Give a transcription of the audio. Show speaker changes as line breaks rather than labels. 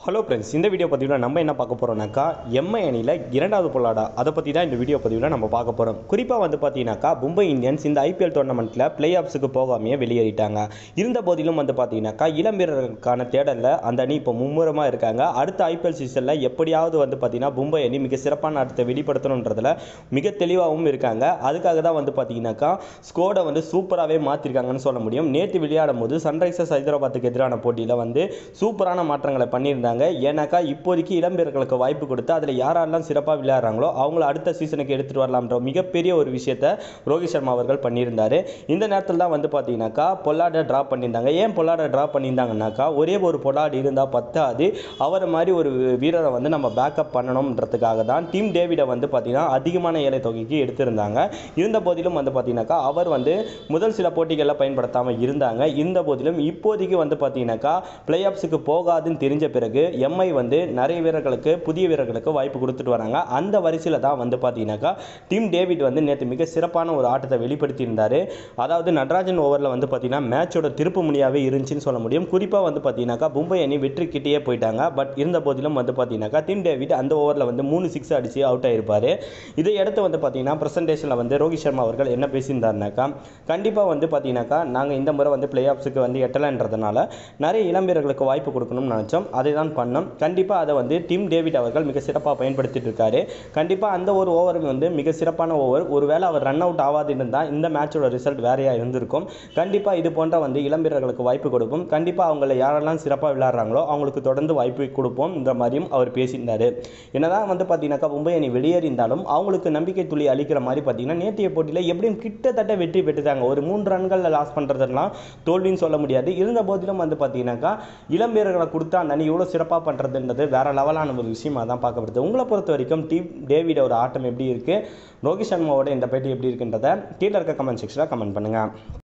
hello friends இந்த video பதிவில் நம்ம என்ன பார்க்க போகிறோம்னாக்கா எம்ஐ அணியில் இரண்டாவது பொல்லாடா அதை பற்றி தான் இந்த வீடியோ பதிவில் நம்ம பார்க்க போகிறோம் குறிப்பாக வந்து பார்த்தீங்கன்னாக்கா மும்பை இந்தியன்ஸ் இந்த ஐபிஎல் டோர்னமெண்ட்டில் பிளே ஆஃப்ஸுக்கு போகாமையே வெளியேறிட்டாங்க இருந்த போதிலும் வந்து பார்த்தீங்கன்னாக்கா இளம் வீரர்களுக்கான தேடலில் அந்த அணி இப்போ மும்முரமாக இருக்காங்க அடுத்த ஐபிஎல் சீசனில் எப்படியாவது வந்து பார்த்தீங்கன்னா மும்பை அணி மிக சிறப்பான ஆட்டத்தை வெளிப்படுத்தணுன்றதுல மிக தெளிவாகவும் இருக்காங்க அதுக்காக தான் வந்து பார்த்தீங்கன்னாக்கா ஸ்கோடை வந்து சூப்பராகவே மாற்றிருக்காங்கன்னு சொல்ல முடியும் நேற்று விளையாடும் போது சன்ரைசர்ஸ் ஹைதராபாத்துக்கு எதிரான போட்டியில் வந்து சூப்பரான மாற்றங்களை பண்ணியிருந்தாங்க ஏன்னாக்கா இப்போதைக்கு இளம் வீரர்களுக்கு வாய்ப்பு கொடுத்து அதில் யாரெல்லாம் சிறப்பாக விளையாடுறாங்களோ அவங்கள அடுத்த சீசனுக்கு எடுத்துகிட்டு வரலாம்ன்ற மிகப்பெரிய ஒரு விஷயத்தை ரோஹித் சர்மா அவர்கள் பண்ணியிருந்தாரு இந்த நேரத்தில் தான் வந்து பார்த்தீங்கன்னாக்கா பொல்லாடை ட்ரா பண்ணியிருந்தாங்க ஏன் பொல்லாடை ட்ரா பண்ணியிருந்தாங்கன்னாக்கா ஒரே ஒரு பொல்லாடு இருந்தால் பத்தாது அவரை மாதிரி ஒரு வீரரை வந்து நம்ம பேக்கப் பண்ணணுன்றதுக்காக தான் டீம் டேவிடை வந்து பார்த்தீங்கன்னா அதிகமான ஏழை தொகைக்கு எடுத்திருந்தாங்க இருந்த போதிலும் வந்து பார்த்தீங்கன்னாக்கா அவர் வந்து முதல் சில போட்டிகளில் பயன்படுத்தாமல் இருந்தாங்க இருந்த போதிலும் இப்போதைக்கு வந்து பார்த்தீங்கன்னாக்கா பிளே ஆஃப்ஸுக்கு போகாதுன்னு தெரிஞ்ச பிறகு எம்ஐ வந்து நிறைய வீரர்களுக்கு புதிய வீரர்களுக்கு வாய்ப்பு கொடுத்துட்டு வராங்க அந்த வரிசையில் தான் வந்து பார்த்தீங்கன்னாக்கா டீம் டேவிட் வந்து நேற்று மிக சிறப்பான ஒரு ஆட்டத்தை வெளிப்படுத்தியிருந்தார் அதாவது நடராஜன் ஓவரில் வந்து பார்த்தீங்கன்னா மேட்சோட திருப்பு முனியாவே இருந்துச்சுன்னு சொல்ல முடியும் குறிப்பாக வந்து பார்த்தீங்கன்னாக்கா மும்பை அணி வெற்றி கிட்டேயே போயிட்டாங்க பட் இருந்த போதிலும் வந்து பார்த்தீங்கன்னாக்கா டீம் டேவிட் அந்த ஓவரில் வந்து மூணு சிக்ஸ் அடிச்சு அவுட் ஆயிருப்பார் இதை அடுத்து வந்து பார்த்தீங்கன்னா ப்ரெசன்டேஷனில் வந்து ரோஹித் சர்மா அவர்கள் என்ன பேசியிருந்தாருனாக்கா கண்டிப்பாக வந்து பார்த்தீங்கன்னாக்கா நாங்கள் இந்த முறை வந்து பிளே ஆஃப்ஸுக்கு வந்து எட்டலைன்றதுனால நிறைய இளம் வீரர்களுக்கு வாய்ப்பு கொடுக்கணும்னு நினச்சோம் அதை தான் பண்ணோம் கண்டிப்பாக அதை வந்து டீம் டேவிட் அவர்கள் மிக சிறப்பாக பயன்படுத்திட்டு இருக்காரு கண்டிப்பாக அந்த ஒரு ஓவர் வந்து மிக சிறப்பான ஓவர் ஒருவேளை அவர் ரன் அவுட் ஆகாது இருந்தால் இந்த மேட்சோட ரிசல்ட் வேறையாக இருந்திருக்கும் கண்டிப்பாக இது போன்ற வந்து இளம் வீரர்களுக்கு வாய்ப்பு கொடுப்போம் கண்டிப்பாக அவங்கள யாரெல்லாம் சிறப்பாக விளையாடுறாங்களோ அவங்களுக்கு தொடர்ந்து வாய்ப்பு கொடுப்போம் இந்த மாதிரியும் அவர் பேசியிருந்தார் என்னதான் வந்து பார்த்தீங்கன்னாக்கா மும்பை அணி வெளியேறிந்தாலும் அவங்களுக்கு நம்பிக்கை துளி அளிக்கிற மாதிரி பார்த்தீங்கன்னா நேற்றைய போட்டியில் எப்படியும் கிட்டத்தட்ட வெற்றி பெற்றுட்டாங்க ஒரு மூன்று ரன்களில் லாஸ் பண்ணுறதெல்லாம் தோல்வின்னு சொல்ல முடியாது இருந்த போதிலும் வந்து பார்த்தீங்கன்னாக்கா இளம் வீரர்களை கொடுத்தா அந்த அணி எவ்வளோ சிறப்பாக பண்ணுறதுன்றது வேற லெவலான ஒரு விஷயமா தான் பார்க்கப்படுது உங்களை பொறுத்த வரைக்கும் டீம் டேவிடோட ஆட்டம் எப்படி இருக்குது ரோஹித் சர்மாவோட இந்த பேட்டி எப்படி இருக்குன்றதை கீழே இருக்க கமெண்ட் செக்ஷனில் கமெண்ட் பண்ணுங்கள்